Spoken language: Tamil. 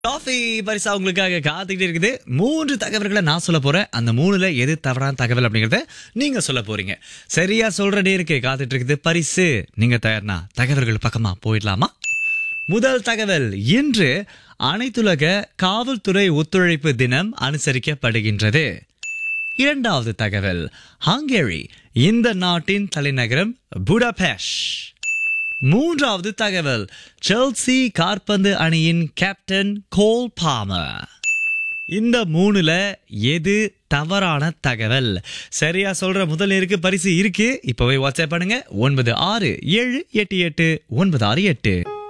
டாஃபி பரிசா உங்களுக்காக காத்துக்கிட்டு இருக்குது மூன்று தகவல்களை நான் சொல்ல போறேன் அந்த மூணுல எது தவறான தகவல் அப்படிங்கறத நீங்க சொல்ல போறீங்க சரியா சொல்ற நேருக்கு காத்துட்டு இருக்குது பரிசு நீங்க தயார்னா தகவல்கள் பக்கமா போயிடலாமா முதல் தகவல் இன்று அனைத்துலக காவல்துறை ஒத்துழைப்பு தினம் அனுசரிக்கப்படுகின்றது இரண்டாவது தகவல் ஹங்கேரி இந்த நாட்டின் தலைநகரம் புடாபெஷ் மூன்றாவது தகவல் செல்சி காற்பந்து அணியின் கேப்டன் கோல் பாமர் இந்த மூணுல எது தவறான தகவல் சரியா சொல்ற முதல் நேருக்கு பரிசு இருக்கு இப்பவே வாட்ஸ்அப் பண்ணுங்க ஒன்பது ஆறு ஏழு எட்டு எட்டு ஒன்பது ஆறு எட்டு